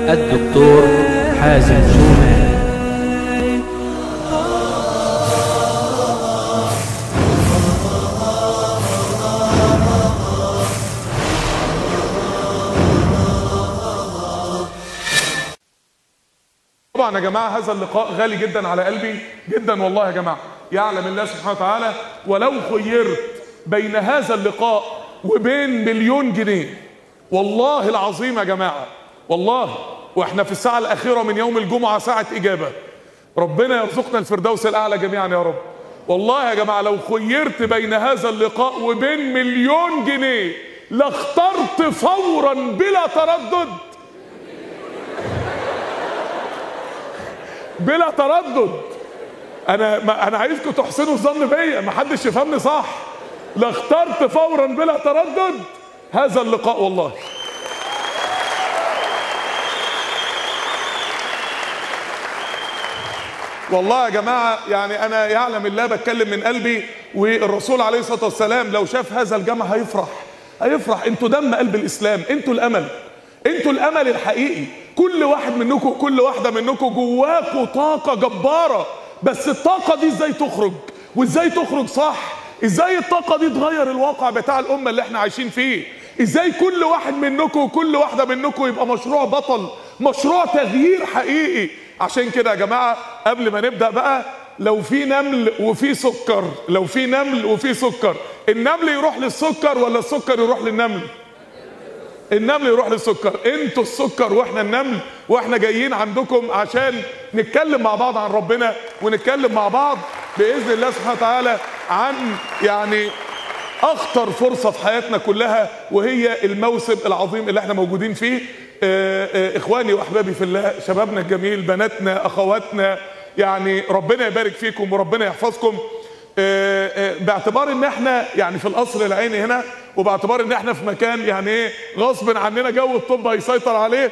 الدكتور حازم شومان طبعا يا جماعه هذا اللقاء غالي جدا على قلبي جدا والله يا جماعه يعلم الله سبحانه وتعالى ولو خيرت بين هذا اللقاء وبين مليون جنيه والله العظيم يا جماعه والله واحنا في الساعه الاخيره من يوم الجمعه ساعه اجابه ربنا يرزقنا الفردوس الاعلى جميعا يا رب والله يا جماعه لو خيرت بين هذا اللقاء وبين مليون جنيه لاخترت فورا بلا تردد بلا تردد انا ما انا عايزكم تحسنوا الظن بيا ما حدش يفهمني صح لاخترت فورا بلا تردد هذا اللقاء والله والله يا جماعة يعني أنا يعلم الله بتكلم من قلبي والرسول عليه الصلاة والسلام لو شاف هذا الجمع هيفرح هيفرح انتوا دم قلب الإسلام انتوا الأمل انتوا الأمل الحقيقي كل واحد منكم كل واحدة منكم جواكوا طاقة جبارة بس الطاقة دي ازاي تخرج وازاي تخرج صح ازاي الطاقة دي تغير الواقع بتاع الأمة اللي احنا عايشين فيه ازاي كل واحد منكم وكل واحدة منكم يبقى مشروع بطل مشروع تغيير حقيقي عشان كده يا جماعة قبل ما نبدأ بقى لو في نمل وفي سكر لو في نمل وفي سكر النمل يروح للسكر ولا السكر يروح للنمل النمل يروح للسكر انتوا السكر واحنا النمل واحنا جايين عندكم عشان نتكلم مع بعض عن ربنا ونتكلم مع بعض باذن الله سبحانه وتعالى عن يعني اخطر فرصه في حياتنا كلها وهي الموسم العظيم اللي احنا موجودين فيه اه اه اخواني واحبابي في الله شبابنا الجميل بناتنا اخواتنا يعني ربنا يبارك فيكم وربنا يحفظكم اه باعتبار ان احنا يعني في القصر العيني هنا وباعتبار ان احنا في مكان يعني ايه غصب عننا جو الطب هيسيطر عليه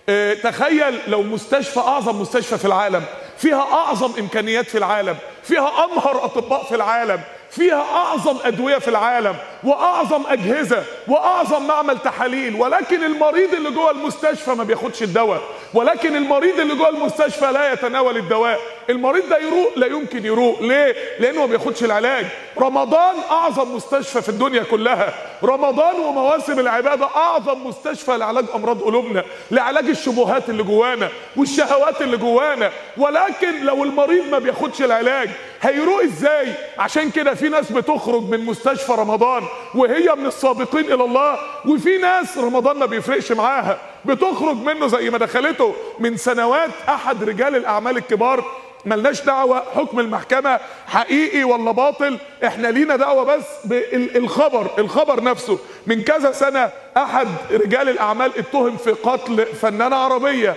تخيل لو مستشفى اعظم مستشفى في العالم فيها اعظم امكانيات في العالم فيها امهر اطباء في العالم فيها اعظم ادويه في العالم واعظم اجهزه واعظم معمل تحاليل ولكن المريض اللي جوه المستشفى ما بياخدش الدواء ولكن المريض اللي جوه المستشفى لا يتناول الدواء المريض ده يروق لا يمكن يروق ليه لانه ما بياخدش العلاج رمضان اعظم مستشفى في الدنيا كلها رمضان ومواسم العباده اعظم مستشفى لعلاج امراض قلوبنا لعلاج الشبهات اللي جوانا والشهوات اللي جوانا ولكن لو المريض ما بياخدش العلاج هيروق ازاي عشان كده في ناس بتخرج من مستشفى رمضان وهي من السابقين الى الله وفي ناس رمضان ما بيفرقش معاها بتخرج منه زي ما دخلته من سنوات احد رجال الاعمال الكبار ملناش دعوة حكم المحكمة حقيقي ولا باطل احنا لينا دعوة بس بالخبر الخبر نفسه من كذا سنة احد رجال الاعمال اتهم في قتل فنانة عربية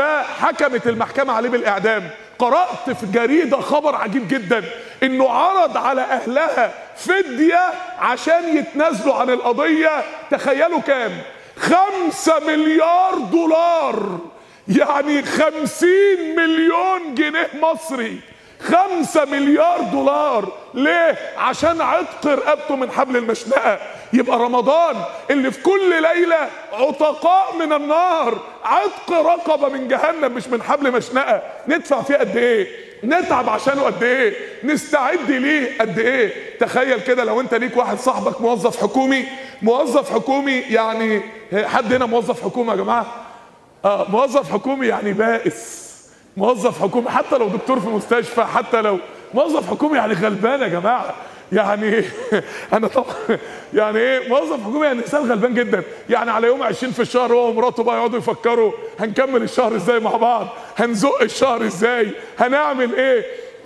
فحكمت المحكمة عليه بالاعدام قرأت في جريدة خبر عجيب جدا انه عرض على اهلها فدية عشان يتنازلوا عن القضية تخيلوا كام خمسة مليار دولار يعني خمسين مليون جنيه مصري خمسة مليار دولار ليه عشان عتق رقبته من حبل المشنقة يبقى رمضان اللي في كل ليلة عتقاء من النار عتق رقبة من جهنم مش من حبل مشنقة ندفع فيه قد ايه نتعب عشانه قد ايه نستعد ليه قد ايه تخيل كده لو انت ليك واحد صاحبك موظف حكومي موظف حكومي يعني حد هنا موظف حكومي يا جماعه اه موظف حكومي يعني بائس موظف حكومي حتى لو دكتور في مستشفى حتى لو موظف حكومي يعني غلبان يا جماعه يعني انا طبعا يعني ايه موظف حكومي يعني انسان غلبان جدا يعني على يوم 20 في الشهر هو ومراته بقى يقعدوا يفكروا هنكمل الشهر ازاي مع بعض هنزق الشهر ازاي هنعمل ايه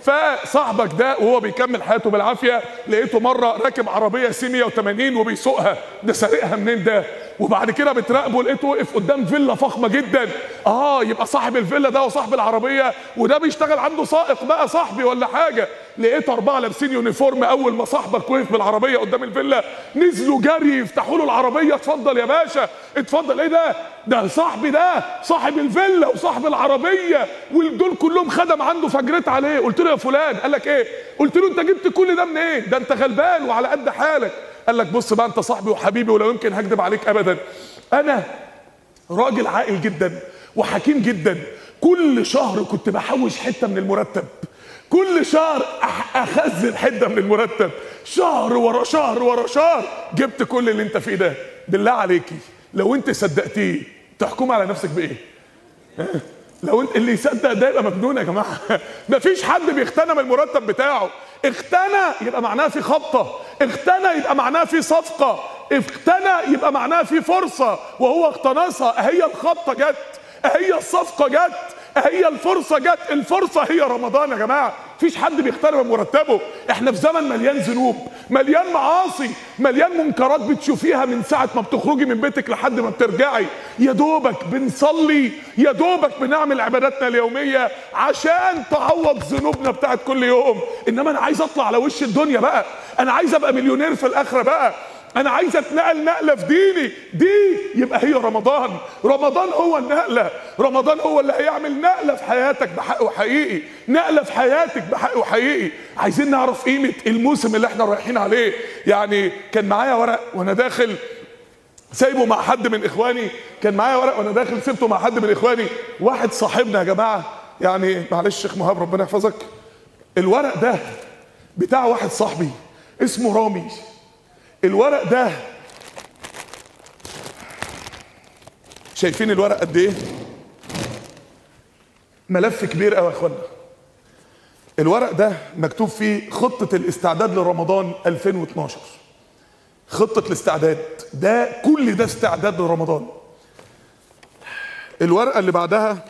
فصاحبك ده وهو بيكمل حياته بالعافيه لقيته مره راكب عربيه سي 180 وبيسوقها ده سارقها منين ده وبعد كده بتراقبه لقيته وقف قدام فيلا فخمه جدا اه يبقى صاحب الفيلا ده وصاحب العربيه وده بيشتغل عنده سائق بقى صاحبي ولا حاجه لقيت اربعه لابسين يونيفورم اول ما صاحبك وقف بالعربيه قدام الفيلا نزلوا جري يفتحوا له العربيه اتفضل يا باشا اتفضل ايه ده ده صاحبي ده صاحب الفيلا وصاحب العربيه ودول كلهم خدم عنده فجرت عليه قلت له يا فلان قال لك ايه قلت له انت جبت كل ده منين إيه؟ ده انت غلبان وعلى قد حالك قال لك بص بقى انت صاحبي وحبيبي ولا يمكن هكذب عليك ابدا انا راجل عاقل جدا وحكيم جدا كل شهر كنت بحوش حته من المرتب كل شهر أح- اخزن حته من المرتب شهر ورا شهر ورا شهر جبت كل اللي انت فيه ده بالله عليكي لو انت صدقتيه تحكم على نفسك بايه لو انت اللي يصدق ده يبقى مجنون يا جماعه مفيش حد بيغتنم المرتب بتاعه اغتنى يبقى معناها في خبطه اغتنى يبقى معناها في صفقه اغتنى يبقى معناها في فرصه وهو اقتنصها هي الخبطه جت هي الصفقه جت هي الفرصه جت الفرصه هي رمضان يا جماعه مفيش حد بيغتنم مرتبه احنا في زمن مليان ذنوب مليان معاصي مليان منكرات بتشوفيها من ساعه ما بتخرجي من بيتك لحد ما بترجعي يا دوبك بنصلي يا دوبك بنعمل عباداتنا اليوميه عشان تعوض ذنوبنا بتاعت كل يوم انما انا عايز اطلع على وش الدنيا بقى انا عايز ابقى مليونير في الاخره بقى انا عايز اتنقل نقله في ديني دي يبقى هي رمضان رمضان هو النقله رمضان هو اللي هيعمل نقله في حياتك بحقه حقيقي نقله في حياتك بحقه حقيقي عايزين نعرف قيمه الموسم اللي احنا رايحين عليه يعني كان معايا ورق وانا داخل سايبه مع حد من اخواني كان معايا ورق وانا داخل سبته مع حد من اخواني واحد صاحبنا يا جماعه يعني معلش شيخ مهاب ربنا يحفظك الورق ده بتاع واحد صاحبي اسمه رامي الورق ده شايفين الورق قد ايه ملف كبير قوي يا اخوانا الورق ده مكتوب فيه خطة الاستعداد لرمضان 2012 خطة الاستعداد ده كل ده استعداد لرمضان الورقة اللي بعدها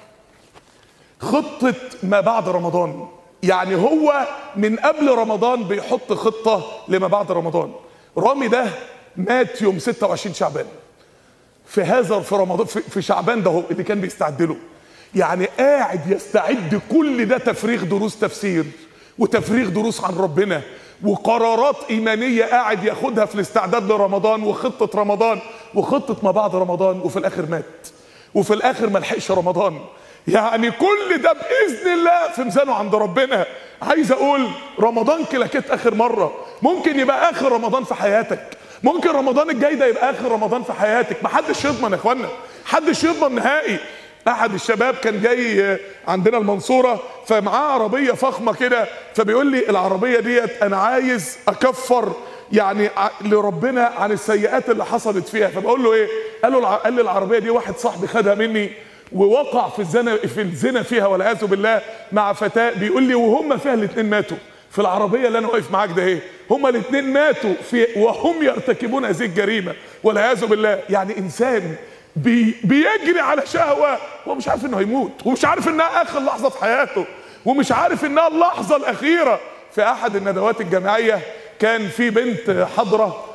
خطة ما بعد رمضان يعني هو من قبل رمضان بيحط خطة لما بعد رمضان رامي ده مات يوم 26 شعبان في هذا في رمضان في, في شعبان ده هو اللي كان بيستعد له يعني قاعد يستعد كل ده تفريغ دروس تفسير وتفريغ دروس عن ربنا وقرارات ايمانيه قاعد ياخدها في الاستعداد لرمضان وخطه رمضان وخطه ما بعد رمضان وفي الاخر مات وفي الاخر ما لحقش رمضان يعني كل ده باذن الله في ميزانه عند ربنا عايز اقول رمضان كلاكيت اخر مره ممكن يبقى اخر رمضان في حياتك ممكن رمضان الجاي ده يبقى اخر رمضان في حياتك محدش يضمن يا اخوانا محدش يضمن نهائي احد الشباب كان جاي عندنا المنصوره فمعاه عربيه فخمه كده فبيقول لي العربيه ديت انا عايز اكفر يعني ع- لربنا عن السيئات اللي حصلت فيها فبقول له ايه قال له الع- قال لي العربيه دي واحد صاحبي خدها مني ووقع في الزنا في الزنا فيها والعياذ بالله مع فتاه بيقول لي وهم فيها الاثنين ماتوا في العربيه اللي انا واقف معاك ده ايه هما الاثنين ماتوا في وهم يرتكبون هذه الجريمه والعياذ بالله يعني انسان بي بيجري على شهوه هو مش عارف انه هيموت ومش عارف انها اخر لحظه في حياته ومش عارف انها اللحظه الاخيره في احد الندوات الجامعيه كان في بنت حاضره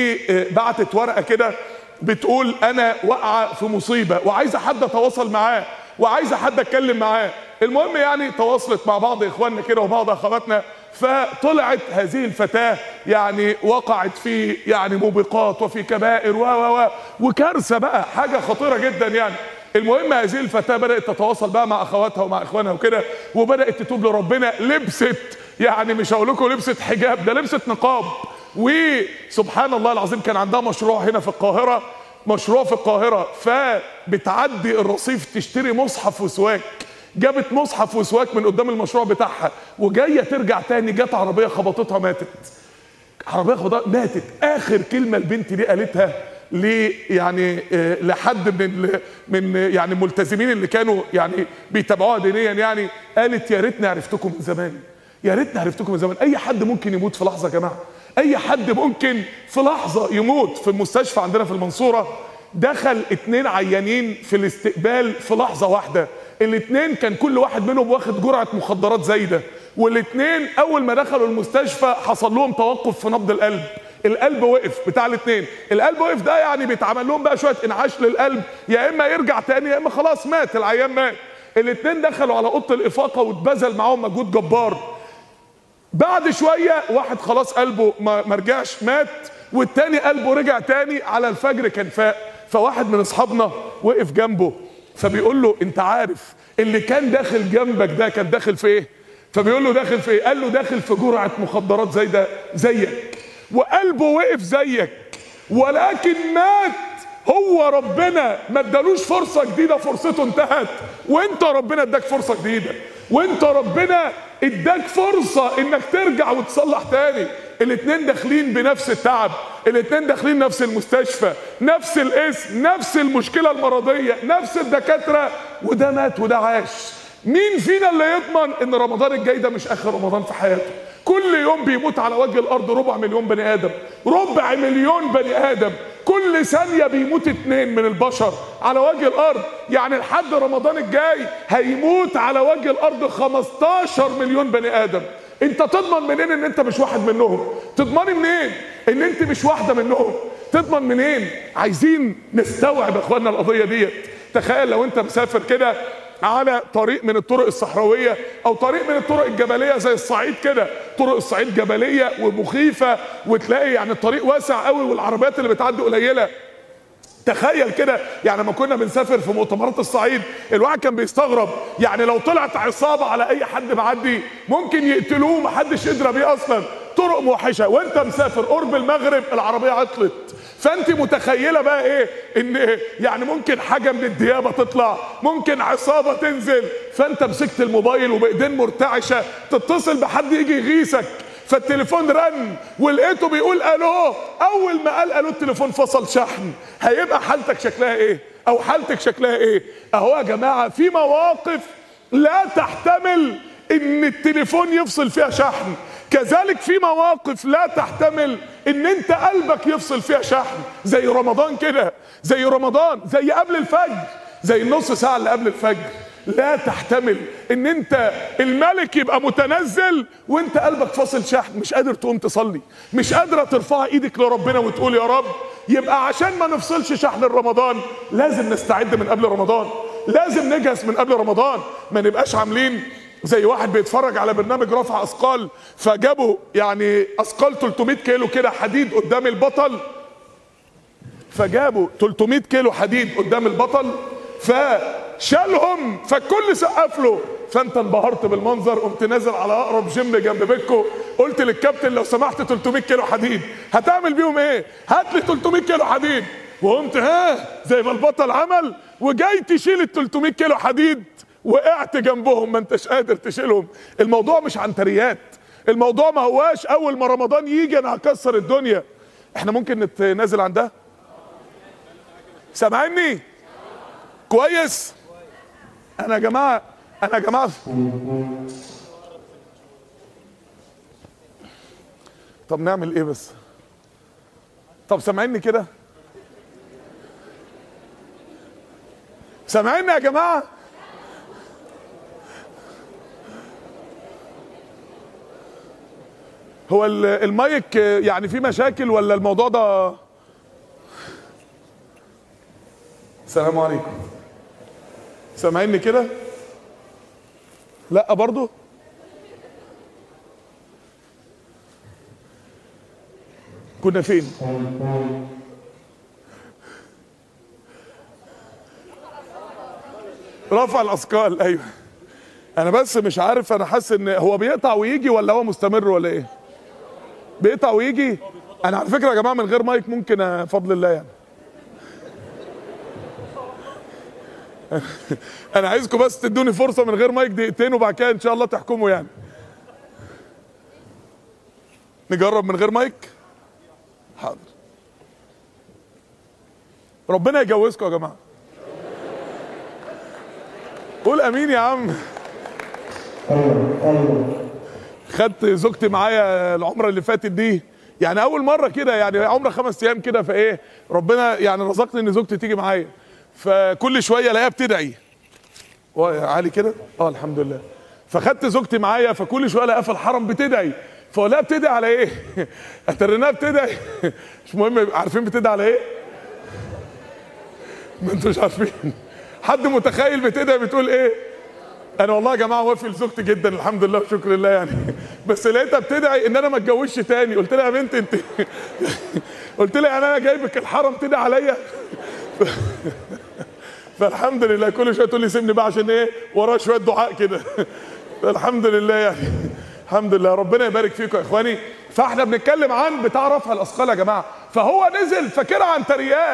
وبعتت ورقه كده بتقول انا واقعه في مصيبه وعايزه حد اتواصل معاه وعايزه حد اتكلم معاه المهم يعني تواصلت مع بعض اخواننا كده وبعض اخواتنا فطلعت هذه الفتاه يعني وقعت في يعني موبقات وفي كبائر و و و وكارثه بقى حاجه خطيره جدا يعني المهم هذه الفتاه بدات تتواصل بقى مع اخواتها ومع اخوانها وكده وبدات تتوب لربنا لبست يعني مش هقول لكم لبست حجاب ده لبست نقاب وسبحان الله العظيم كان عندها مشروع هنا في القاهره مشروع في القاهره فبتعدي الرصيف تشتري مصحف وسواك جابت مصحف وسواك من قدام المشروع بتاعها وجايه ترجع تاني جت عربيه خبطتها ماتت عربيه خبطتها ماتت اخر كلمه البنت دي قالتها ل يعني آه، لحد من ال- من يعني الملتزمين اللي كانوا يعني بيتابعوها دينيا يعني قالت يا ريتني عرفتكم من زمان يا ريتني عرفتكم من زمان اي حد ممكن يموت في لحظه يا جماعه اي حد ممكن في لحظه يموت في المستشفى عندنا في المنصوره دخل اتنين عيانين في الاستقبال في لحظه واحده الاتنين كان كل واحد منهم واخد جرعه مخدرات زايده والاتنين اول ما دخلوا المستشفى حصل لهم توقف في نبض القلب القلب وقف بتاع الاثنين القلب وقف ده يعني بيتعمل لهم بقى شويه انعاش للقلب يا اما يرجع تاني يا اما خلاص مات العيان مات الاثنين دخلوا على اوضه الافاقه واتبذل معاهم مجهود جبار بعد شويه واحد خلاص قلبه ما ما رجعش مات والتاني قلبه رجع تاني على الفجر كان فاق فواحد من اصحابنا وقف جنبه فبيقول له انت عارف اللي كان داخل جنبك ده كان داخل في ايه فبيقول له داخل في ايه قال له داخل في جرعه مخدرات زي ده زيك وقلبه وقف زيك ولكن مات هو ربنا ما ادالوش فرصه جديده فرصته انتهت وانت ربنا اداك فرصه جديده وانت ربنا اداك فرصه انك ترجع وتصلح تاني الاتنين داخلين بنفس التعب الاتنين داخلين نفس المستشفى نفس الاسم نفس المشكله المرضيه نفس الدكاتره وده مات وده عاش مين فينا اللي يضمن ان رمضان الجاي ده مش اخر رمضان في حياته كل يوم بيموت على وجه الارض ربع مليون بني ادم ربع مليون بني ادم كل ثانيه بيموت اتنين من البشر على وجه الارض يعني لحد رمضان الجاي هيموت على وجه الارض 15 مليون بني ادم انت تضمن منين ان انت مش واحد منهم تضمني منين ان انت مش واحده منهم تضمن منين عايزين نستوعب يا اخوانا القضيه ديت تخيل لو انت مسافر كده على طريق من الطرق الصحراوية أو طريق من الطرق الجبلية زي الصعيد كده طرق الصعيد جبلية ومخيفة وتلاقي يعني الطريق واسع قوي والعربيات اللي بتعدي قليلة تخيل كده يعني لما كنا بنسافر في مؤتمرات الصعيد الواحد كان بيستغرب يعني لو طلعت عصابة على أي حد معدي ممكن يقتلوه محدش يدرى بيه أصلا طرق موحشة وانت مسافر قرب المغرب العربية عطلت فانت متخيله بقى ايه ان يعني ممكن حاجه من الديابه تطلع ممكن عصابه تنزل فانت مسكت الموبايل وبايدين مرتعشه تتصل بحد يجي يغيثك فالتليفون رن ولقيته بيقول الو اول ما قال الو التليفون فصل شحن هيبقى حالتك شكلها ايه او حالتك شكلها ايه اهو يا جماعه في مواقف لا تحتمل ان التليفون يفصل فيها شحن كذلك في مواقف لا تحتمل ان انت قلبك يفصل فيها شحن زي رمضان كده زي رمضان زي قبل الفجر زي النص ساعة اللي قبل الفجر لا تحتمل ان انت الملك يبقى متنزل وانت قلبك فاصل شحن مش قادر تقوم تصلي مش قادرة ترفع ايدك لربنا وتقول يا رب يبقى عشان ما نفصلش شحن رمضان لازم نستعد من قبل رمضان لازم نجهز من قبل رمضان ما نبقاش عاملين زي واحد بيتفرج على برنامج رفع اثقال فجابوا يعني اثقال 300 كيلو كده حديد قدام البطل فجابوا 300 كيلو حديد قدام البطل فشالهم فالكل سقف له فانت انبهرت بالمنظر قمت نازل على اقرب جيم جنب بيتكو قلت للكابتن لو سمحت 300 كيلو حديد هتعمل بيهم ايه هات لي 300 كيلو حديد وقمت ها زي ما البطل عمل وجاي تشيل ال 300 كيلو حديد وقعت جنبهم ما انتش قادر تشيلهم الموضوع مش عنتريات الموضوع ما هواش اول ما رمضان يجي انا هكسر الدنيا احنا ممكن نتنازل عن ده سامعني كويس انا يا جماعه انا يا جماعه طب نعمل ايه بس طب سامعيني كده سامعيني يا جماعه هو ال- المايك يعني في مشاكل ولا الموضوع ده السلام عليكم سامعيني كده لا برضو كنا فين رفع الاثقال ايوه انا بس مش عارف انا حاسس ان هو بيقطع ويجي ولا هو مستمر ولا ايه بيقطع ويجي انا على فكره يا جماعه من غير مايك ممكن آه، فضل الله يعني انا عايزكم بس تدوني فرصه من غير مايك دقيقتين وبعد كده ان شاء الله تحكموا يعني نجرب من غير مايك حاضر ربنا يجوزكم يا جماعه قول امين يا عم خدت زوجتي معايا العمره اللي فاتت دي يعني اول مره كده يعني عمره خمس ايام كده فايه ربنا يعني رزقني ان زوجتي تيجي معايا فكل شويه الاقيها بتدعي عالي كده اه الحمد لله فخدت زوجتي معايا فكل شويه الاقيها في الحرم بتدعي فاقول لها بتدعي على ايه؟ اترناها بتدعي مش مهم عارفين بتدعي على ايه؟ ما انتوا مش عارفين حد متخيل بتدعي بتقول ايه؟ انا والله يا جماعه وافي لزوجتي جدا الحمد لله وشكر لله يعني بس لقيتها بتدعي ان انا ما اتجوزش تاني قلت لها يا بنت انت قلت لها يعني انا جايبك الحرم تدعي عليا فالحمد لله كل شويه تقول لي سيبني بقى عشان ايه وراه شويه دعاء كده فالحمد لله يعني الحمد لله ربنا يبارك فيكم يا اخواني فاحنا بنتكلم عن بتاع رفع الاثقال يا جماعه فهو نزل فاكرها عنتريات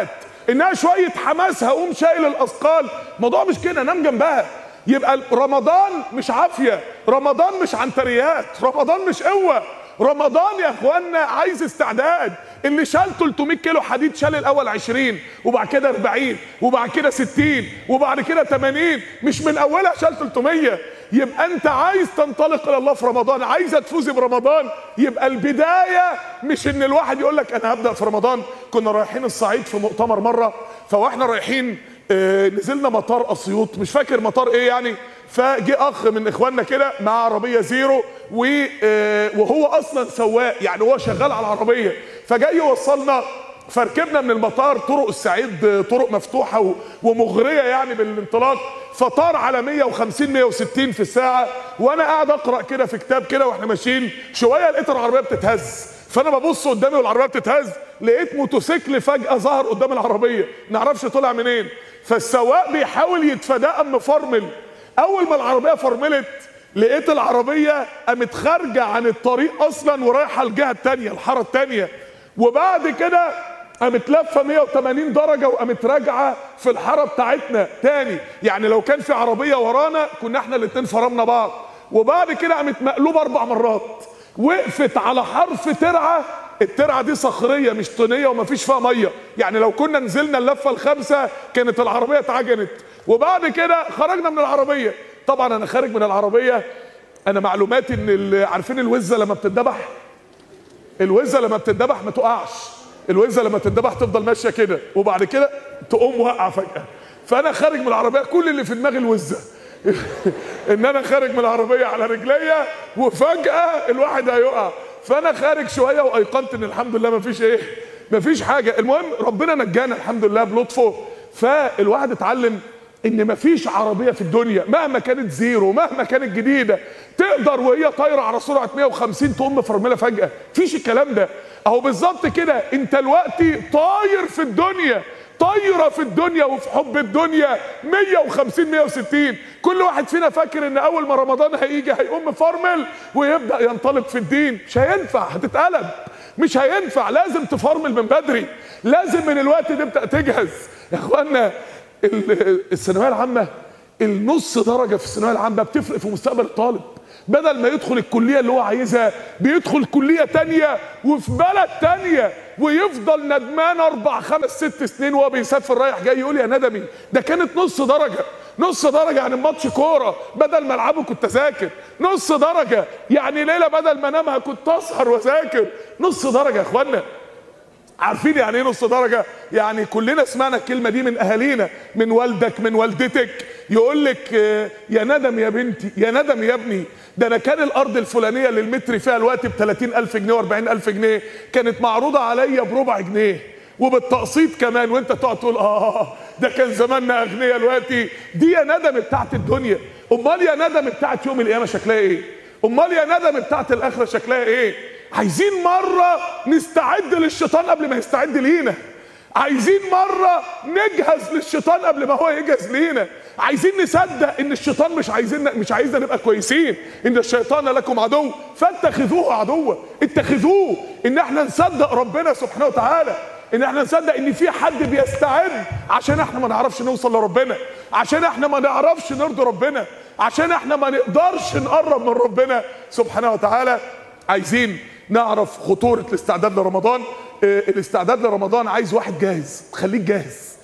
انها شويه حماس هقوم شايل الاثقال الموضوع مش كده نام جنبها يبقى رمضان مش عافيه رمضان مش عنتريات رمضان مش قوه رمضان يا اخوانا عايز استعداد اللي شال 300 كيلو حديد شال الاول 20 وبعد كده 40 وبعد كده 60 وبعد كده 80 مش من اولها شال 300 يبقى انت عايز تنطلق الى الله في رمضان عايزه تفوزي برمضان يبقى البدايه مش ان الواحد يقول لك انا هبدا في رمضان كنا رايحين الصعيد في مؤتمر مره فواحنا رايحين آه، نزلنا مطار اسيوط مش فاكر مطار ايه يعني فجه اخ من اخواننا كده مع عربيه زيرو و- آه، وهو اصلا سواق يعني هو شغال على العربيه فجاي يوصلنا فركبنا من المطار طرق الصعيد آه، طرق مفتوحه و- ومغريه يعني بالانطلاق فطار على 150 160 في الساعه وانا قاعد اقرا كده في كتاب كده واحنا ماشيين شويه لقيت العربيه بتتهز فانا ببص قدامي والعربيه بتتهز لقيت موتوسيكل فجاه ظهر قدام العربيه نعرفش طلع منين فالسواق بيحاول يتفاداه قام مفرمل اول ما العربيه فرملت لقيت العربيه قامت خارجه عن الطريق اصلا ورايحه الجهه الثانيه الحاره الثانيه وبعد كده قامت لفه 180 درجه وقامت راجعه في الحاره بتاعتنا تاني يعني لو كان في عربيه ورانا كنا احنا الاتنين فرمنا بعض وبعد كده قامت مقلوبه اربع مرات وقفت على حرف ترعه الترعه دي صخريه مش طينيه ومفيش فيها ميه يعني لو كنا نزلنا اللفه الخامسه كانت العربيه اتعجنت وبعد كده خرجنا من العربيه طبعا انا خارج من العربيه انا معلوماتي ان ال- عارفين الوزه لما بتتذبح الوزه لما بتتذبح ما تقعش الوزه لما تتذبح تفضل ماشيه كده وبعد كده تقوم واقعه فجاه فانا خارج من العربيه كل اللي في دماغي الوزه ان انا خارج من العربيه على رجليا وفجاه الواحد هيقع فانا خارج شويه وايقنت ان الحمد لله ما فيش ايه ما فيش حاجه المهم ربنا نجانا الحمد لله بلطفه فالواحد اتعلم ان مفيش عربيه في الدنيا مهما كانت زيرو مهما كانت جديده تقدر وهي طايره على سرعه 150 تقوم مفرمله فجاه مفيش الكلام ده اهو بالظبط كده انت دلوقتي طاير في الدنيا طايره في الدنيا وفي حب الدنيا 150 160 كل واحد فينا فاكر ان اول ما رمضان هيجي هيقوم مفرمل ويبدا ينطلق في الدين مش هينفع هتتقلب مش هينفع لازم تفرمل من بدري لازم من الوقت تبدا تجهز يا اخوانا ال- الثانويه العامه النص درجه في الثانويه العامه بتفرق في مستقبل الطالب بدل ما يدخل الكليه اللي هو عايزها بيدخل كليه تانية وفي بلد تانية ويفضل ندمان اربع خمس ست سنين وهو بيسافر رايح جاي يقول يا ندمي ده كانت نص درجه نص درجه يعني ماتش كوره بدل ما العبه كنت اذاكر نص درجه يعني ليله بدل ما انامها كنت اسهر واذاكر نص درجه يا اخوانا عارفين يعني ايه نص درجة؟ يعني كلنا سمعنا الكلمة دي من أهالينا من والدك من والدتك يقول لك آه، يا ندم يا بنتي يا ندم يا ابني ده أنا كان الأرض الفلانية اللي المتر فيها الوقت ب 30000 جنيه و40000 جنيه كانت معروضة عليا بربع جنيه وبالتقسيط كمان وانت تقعد تقول اه ده كان زماننا اغنياء دلوقتي دي يا ندم بتاعت الدنيا امال يا ندم بتاعت يوم القيامه شكلها ايه امال يا ندم بتاعت الاخره شكلها ايه عايزين مرة نستعد للشيطان قبل ما يستعد لينا عايزين مرة نجهز للشيطان قبل ما هو يجهز لينا عايزين نصدق ان الشيطان مش عايزين مش عايزنا نبقى كويسين ان الشيطان لكم عدو فاتخذوه عدوا اتخذوه ان احنا نصدق ربنا سبحانه وتعالى ان احنا نصدق ان في حد بيستعد عشان احنا ما نعرفش نوصل لربنا عشان احنا ما نعرفش نرضي ربنا عشان احنا ما نقدرش نقرب من ربنا سبحانه وتعالى عايزين نعرف خطورة الاستعداد لرمضان اه الاستعداد لرمضان عايز واحد جاهز خليك جاهز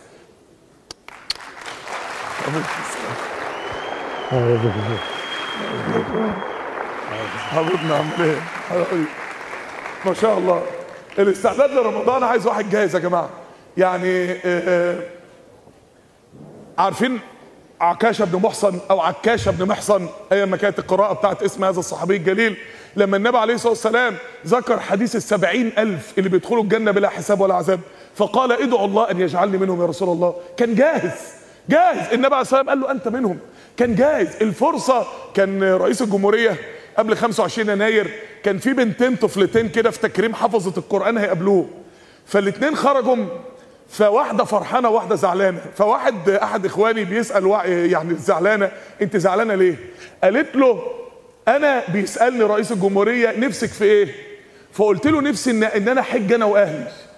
حبيبنا عامل ايه حبيبي. ما شاء الله الاستعداد لرمضان عايز واحد جاهز يا جماعه يعني اه اه عارفين عكاشة بن محصن او عكاشة بن محصن ايام ما كانت القراءة بتاعت اسم هذا الصحابي الجليل لما النبي عليه الصلاة والسلام ذكر حديث السبعين ألف اللي بيدخلوا الجنة بلا حساب ولا عذاب فقال ادعوا الله أن يجعلني منهم يا رسول الله كان جاهز جاهز النبي عليه الصلاة والسلام قال له أنت منهم كان جاهز الفرصة كان رئيس الجمهورية قبل 25 يناير كان في بنتين طفلتين كده في تكريم حفظة القرآن هيقابلوه فالاثنين خرجوا فواحده فرحانه وواحده زعلانه فواحد احد اخواني بيسال وع- يعني الزعلانه انت زعلانه ليه قالت له انا بيسالني رئيس الجمهوريه نفسك في ايه فقلت له نفسي ان ان انا احج انا واهلي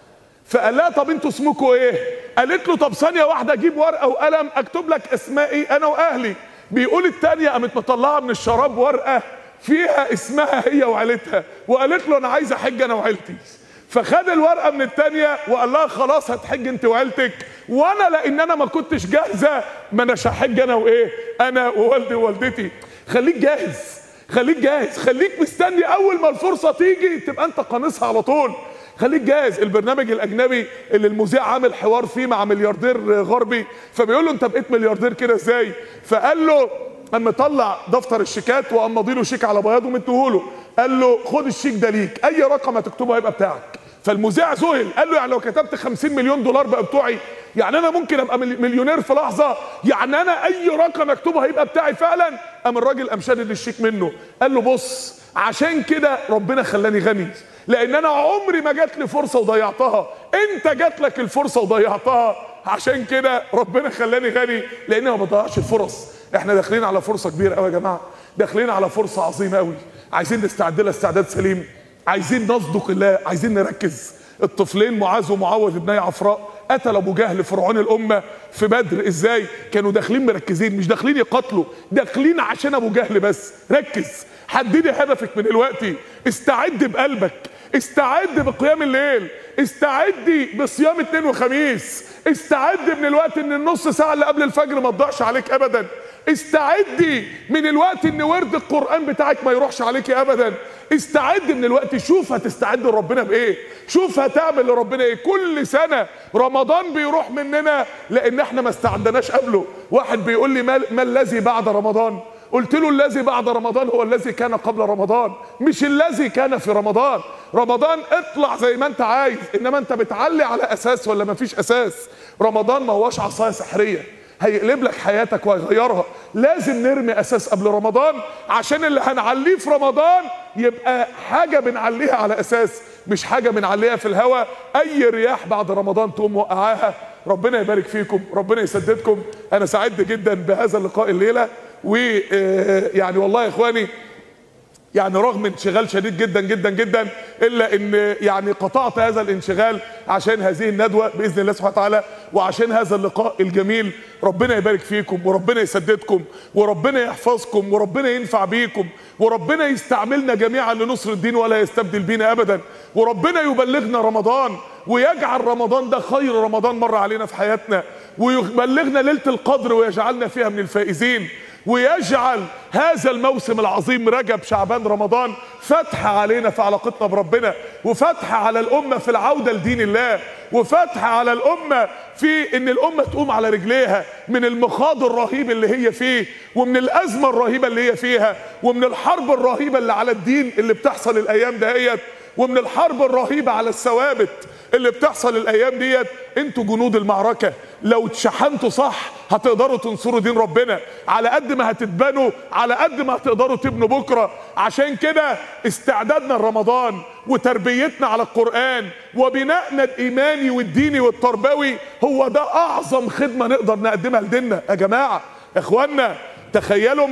فقال لها طب انتوا اسمكم ايه قالت له طب ثانيه واحده اجيب ورقه وقلم اكتب لك اسمائي انا واهلي بيقول التانية قامت مطلعه من الشراب ورقه فيها اسمها هي وعيلتها وقالت له انا عايز احج انا وعيلتي فخد الورقه من التانية وقال لها خلاص هتحج انت وعيلتك وانا لان انا ما كنتش جاهزه ما انا هحج انا وايه انا ووالدي ووالدتي خليك جاهز خليك جاهز خليك مستني اول ما الفرصه تيجي تبقى انت قانصها على طول خليك جاهز البرنامج الاجنبي اللي المذيع عامل حوار فيه مع ملياردير غربي فبيقول له انت بقيت ملياردير كده ازاي فقال له اما طلع دفتر الشيكات وقام مضيله شيك على بياض ومديهوله قال له خد الشيك ده ليك اي رقم هتكتبه هيبقى بتاعك فالمذيع ذهل قال له يعني لو كتبت 50 مليون دولار بقى بتوعي يعني انا ممكن ابقى مليونير في لحظه يعني انا اي رقم اكتبه هيبقى بتاعي فعلا قام الراجل قام شادد الشيك منه قال له بص عشان كده ربنا خلاني غني لان انا عمري ما جات لي فرصه وضيعتها انت جات لك الفرصه وضيعتها عشان كده ربنا خلاني غني لان ما بضيعش الفرص احنا داخلين على فرصه كبيره قوي يا جماعه داخلين على فرصه عظيمه قوي عايزين نستعد لها استعداد سليم عايزين نصدق الله عايزين نركز الطفلين معاذ ومعوذ ابني عفراء قتل ابو جهل فرعون الامه في بدر ازاي كانوا داخلين مركزين مش داخلين يقاتلوا داخلين عشان ابو جهل بس ركز حددي هدفك من الوقت استعد بقلبك استعد بقيام الليل استعدي بصيام اثنين وخميس استعد من الوقت ان النص ساعه اللي قبل الفجر ما تضيعش عليك ابدا استعدي من الوقت ان ورد القران بتاعك ما يروحش عليك ابدا استعد من الوقت شوف هتستعد لربنا بايه شوف هتعمل لربنا ايه كل سنه رمضان بيروح مننا لان احنا ما استعدناش قبله واحد بيقول لي ما, ما الذي بعد رمضان قلت له الذي بعد رمضان هو الذي كان قبل رمضان مش الذي كان في رمضان رمضان اطلع زي ما انت عايز انما انت بتعلي على اساس ولا ما فيش اساس رمضان ما هوش عصايه سحريه هيقلب لك حياتك وهيغيرها لازم نرمي اساس قبل رمضان عشان اللي هنعليه في رمضان يبقى حاجه بنعليها على اساس مش حاجه بنعليها في الهوا اي رياح بعد رمضان تقوم وقعاها ربنا يبارك فيكم ربنا يسددكم انا سعدت جدا بهذا اللقاء الليله ويعني والله يا اخواني يعني رغم انشغال شديد جدا جدا جدا الا ان يعني قطعت هذا الانشغال عشان هذه الندوه باذن الله سبحانه وتعالى وعشان هذا اللقاء الجميل ربنا يبارك فيكم وربنا يسددكم وربنا يحفظكم وربنا ينفع بيكم وربنا يستعملنا جميعا لنصر الدين ولا يستبدل بينا ابدا وربنا يبلغنا رمضان ويجعل رمضان ده خير رمضان مر علينا في حياتنا ويبلغنا ليله القدر ويجعلنا فيها من الفائزين ويجعل هذا الموسم العظيم رجب شعبان رمضان فتح علينا في علاقتنا بربنا وفتح على الأمة في العودة لدين الله وفتح على الأمة في إن الأمة تقوم على رجليها من المخاض الرهيب اللي هي فيه ومن الأزمة الرهيبة اللي هي فيها ومن الحرب الرهيبة اللي على الدين اللي بتحصل الأيام دهيت ومن الحرب الرهيبة على الثوابت اللي بتحصل الايام ديت انتوا جنود المعركه لو اتشحنتوا صح هتقدروا تنصروا دين ربنا على قد ما هتتبنوا على قد ما هتقدروا تبنوا بكره عشان كده استعدادنا لرمضان وتربيتنا على القران وبنائنا الايماني والديني والتربوي هو ده اعظم خدمه نقدر نقدمها لديننا يا جماعه اخوانا تخيلوا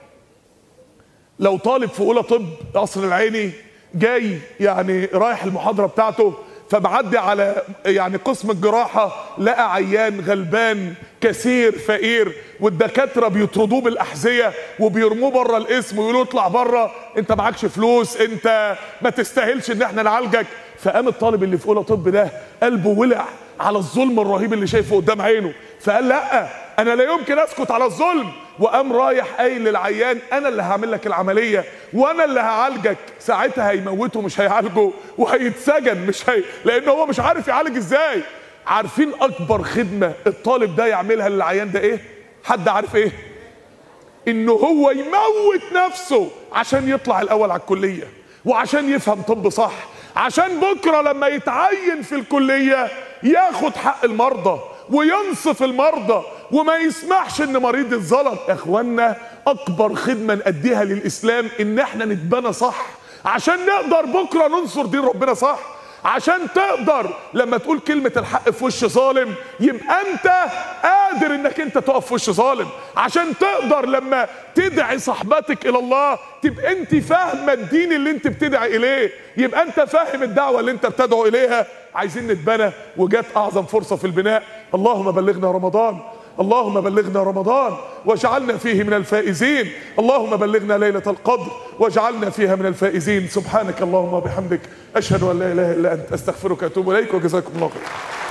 لو طالب في اولى طب قصر العيني جاي يعني رايح المحاضره بتاعته فمعدي على يعني قسم الجراحة لقى عيان غلبان كثير فقير والدكاترة بيطردوه بالأحذية وبيرموه بره القسم ويقولوا اطلع بره انت معكش فلوس انت ما تستاهلش ان احنا نعالجك فقام الطالب اللي في اولى طب ده قلبه ولع على الظلم الرهيب اللي شايفه قدام عينه فقال لا انا لا يمكن اسكت على الظلم وقام رايح قايل للعيان انا اللي هعمل لك العمليه وانا اللي هعالجك ساعتها هيموته مش هيعالجه وهيتسجن مش هي لان هو مش عارف يعالج ازاي عارفين اكبر خدمه الطالب ده يعملها للعيان ده ايه حد عارف ايه ان هو يموت نفسه عشان يطلع الاول على الكليه وعشان يفهم طب صح عشان بكره لما يتعين في الكليه ياخد حق المرضى وينصف المرضى وما يسمحش ان مريض يتظلم يا اخوانا اكبر خدمه نأديها للاسلام ان احنا نتبنى صح عشان نقدر بكره ننصر دين ربنا صح عشان تقدر لما تقول كلمة الحق في وش ظالم يبقى انت قادر انك انت تقف في وش ظالم عشان تقدر لما تدعي صحبتك الى الله تبقى انت فاهمة الدين اللي انت بتدعي اليه يبقى انت فاهم الدعوة اللي انت بتدعو اليها عايزين نتبنى وجات اعظم فرصه في البناء اللهم بلغنا رمضان اللهم بلغنا رمضان واجعلنا فيه من الفائزين اللهم بلغنا ليلة القدر واجعلنا فيها من الفائزين سبحانك اللهم وبحمدك أشهد أن لا إله إلا أنت أستغفرك وأتوب إليك وجزاكم الله خير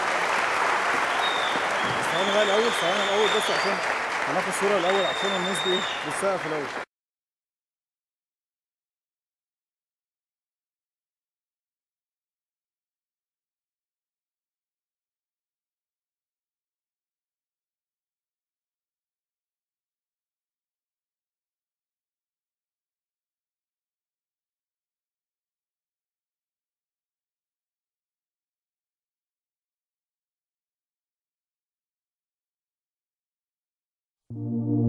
ثواني بقى الاول ثواني الاول بس عشان هناخد صوره الاول عشان الناس دي ايه بالسقف الاول thank you